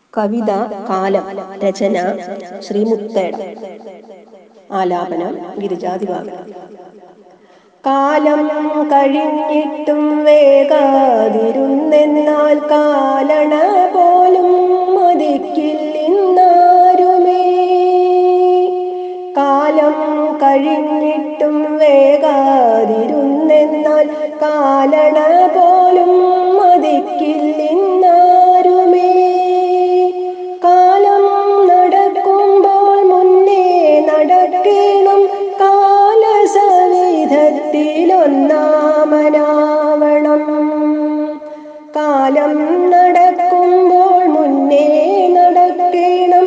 കവിത കാലം രചന ശ്രീമുത്തേട ആലാപനം ഗിരിജാതിവാകനം കാലം കഴിഞ്ഞിട്ടും വേഗാതിരുന്നെന്നാൽ കാലണ പോലും മതിക്കില്ലെന്നാരുമേ കാലം കഴിഞ്ഞിട്ടും വേഗാതിരുന്നെന്നാൽ കാലണ പോലും മതിക്കില്ലെന്നാരുമേ കാലം നടക്കുമ്പോൾ മുന്നേ നടക്കണം കാലസവിധത്തിലൊന്നാമനാവണം കാലം നടക്കുമ്പോൾ മുന്നേ നടക്കണം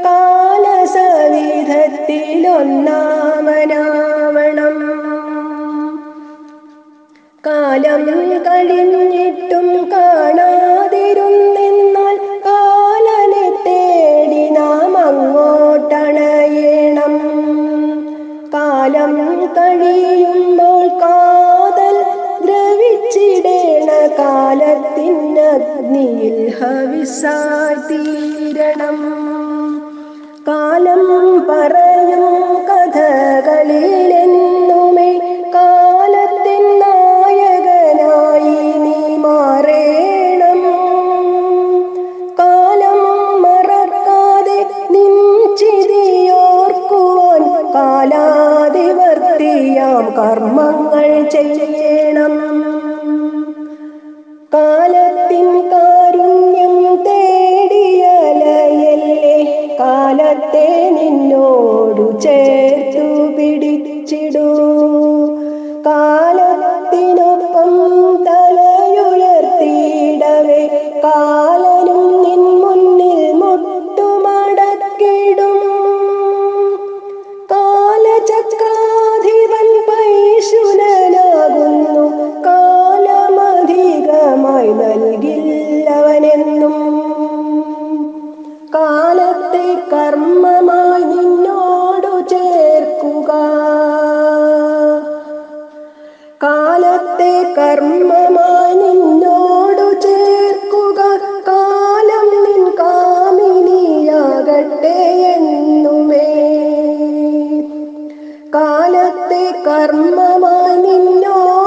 കാലസവിധത്തിലൊന്നാമനാവണം കാലം കഴിഞ്ഞിട്ടും കാണാതിരുന്നെന്നാൽ കാലനെ തേടി നാം അങ്ങോട്ടണയണം കാലം കഴിയുമ്പോൾ കാതൽ ദ്രവിച്ചിടേണ കാലത്തിനഗ്നിയിൽ ഹവിസായി തീരണം കാലം പറയും കഥകളിലെന്നുമേ കാലത്തിൻ നായകനായി നീ മാറേണം കാലം മറക്കാതെ നിൻചിതിയോർക്കുവാൻ കാലാതിവർത്തിയാം കർമ്മങ്ങൾ ചെയ്യണം കാലത്തിൻ കാരുണ്യം തേടിയലയല്ലേ കാലത്തെ നിന്നോടു ചേർത്തു പിടിച്ചിടൂ കാലത്തിനൊപ്പം തലയുയർത്തിയിടവേ കാലനും നിൻ മുന്നിൽ മുട്ടുമടക്കിടും കാലചക്രാധിപൻ പൈശുലനാകുന്നു കാലമധികമായി നൽകില്ലവനെന്നും കാലത്തെ കർമ്മമായി നിന്നോടു ചേർക്കുക കാലത്തെ കർമ്മമായി നിന്നോടു ചേർക്കുക കാലം നിൻ കാമിനിയാകട്ടെ എന്നുമേ കാലത്തെ കർമ്മമായി നിന്നോടു